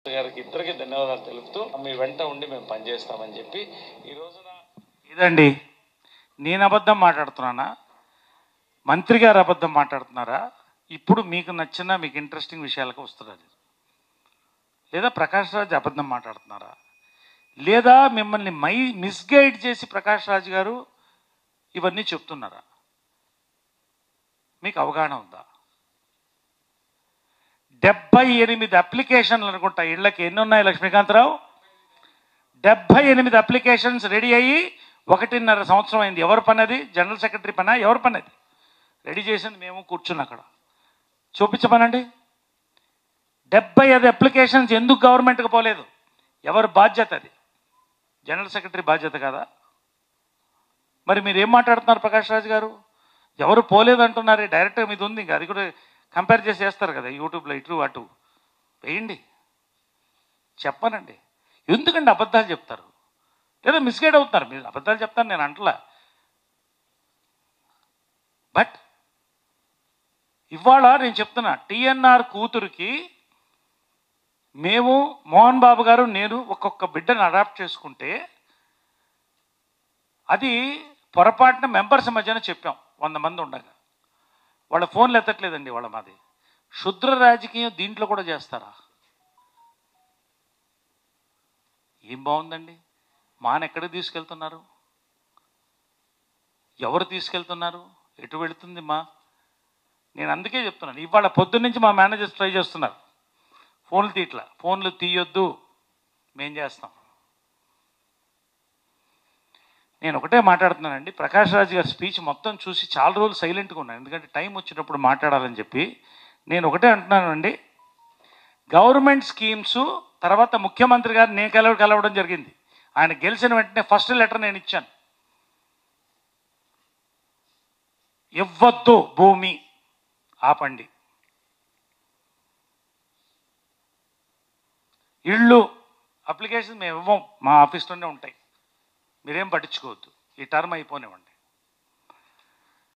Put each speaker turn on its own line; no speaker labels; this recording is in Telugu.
గారికి ఇద్దరికి ధన్యవాదాలు తెలుపుతూ మీ వెంట ఉండి మేము పనిచేస్తామని చెప్పి ఈ రోజున
ఇదండి నేను అబద్ధం మాట్లాడుతున్నానా మంత్రి గారు అబద్ధం మాట్లాడుతున్నారా ఇప్పుడు మీకు నచ్చిన మీకు ఇంట్రెస్టింగ్ విషయాలకు వస్తున్నది లేదా ప్రకాష్ రాజ్ అబద్ధం మాట్లాడుతున్నారా లేదా మిమ్మల్ని మై మిస్గైడ్ చేసి ప్రకాష్ రాజ్ గారు ఇవన్నీ చెప్తున్నారా మీకు అవగాహన ఉందా డెబ్బై ఎనిమిది అప్లికేషన్లు అనుకుంటా ఇళ్ళకి ఎన్ని ఉన్నాయి లక్ష్మీకాంతరావు డెబ్బై ఎనిమిది అప్లికేషన్స్ రెడీ అయ్యి ఒకటిన్నర సంవత్సరం అయింది ఎవరి పని అది జనరల్ సెక్రటరీ పనా ఎవరి పని అది రెడీ చేసింది మేము కూర్చుని అక్కడ చూపించమనండి డెబ్బై ఐదు అప్లికేషన్స్ ఎందుకు గవర్నమెంట్కి పోలేదు ఎవరి బాధ్యత అది జనరల్ సెక్రటరీ బాధ్యత కదా మరి మీరు ఏం మాట్లాడుతున్నారు ప్రకాష్ రాజ్ గారు ఎవరు పోలేదు అంటున్నారు డైరెక్ట్గా మీది ఉంది ఇంకా అది కూడా కంపేర్ చేసి వేస్తారు కదా యూట్యూబ్లో ఇటు అటు వేయండి చెప్పనండి ఎందుకండి అబద్ధాలు చెప్తారు లేదా మిస్గైడ్ అవుతున్నారు మీరు అబద్ధాలు చెప్తాను నేను అంటలా బట్ ఇవాళ నేను చెప్తున్నా టిఎన్ఆర్ కూతురికి మేము మోహన్ బాబు గారు నేను ఒక్కొక్క బిడ్డను అడాప్ట్ చేసుకుంటే అది పొరపాటున మెంబర్స్ మధ్యన చెప్పాం వంద మంది ఉండగా వాళ్ళ ఫోన్లు ఎత్తట్లేదండి వాళ్ళ మాది శుద్ర రాజకీయం దీంట్లో కూడా చేస్తారా ఏం బాగుందండి మాన ఎక్కడికి తీసుకెళ్తున్నారు ఎవరు తీసుకెళ్తున్నారు ఎటు వెళుతుంది మా నేను అందుకే చెప్తున్నాను ఇవాళ పొద్దున్నుంచి మా మేనేజర్స్ ట్రై చేస్తున్నారు ఫోన్లు తీట్లా ఫోన్లు తీయొద్దు మేం చేస్తాం నేను ఒకటే మాట్లాడుతున్నానండి ప్రకాష్ రాజ్ గారి స్పీచ్ మొత్తం చూసి చాలా రోజులు సైలెంట్గా ఉన్నాను ఎందుకంటే టైం వచ్చినప్పుడు మాట్లాడాలని చెప్పి నేను ఒకటే అంటున్నానండి గవర్నమెంట్ స్కీమ్స్ తర్వాత ముఖ్యమంత్రి గారు నేను కలవ కలవడం జరిగింది ఆయన గెలిచిన వెంటనే ఫస్ట్ లెటర్ నేను ఇచ్చాను ఇవ్వద్దు భూమి ఆపండి ఇళ్ళు అప్లికేషన్ మేము ఇవ్వం మా ఆఫీస్లోనే ఉంటాయి మీరేం పట్టించుకోవద్దు ఈ టర్మ్ అయిపోనివ్వండి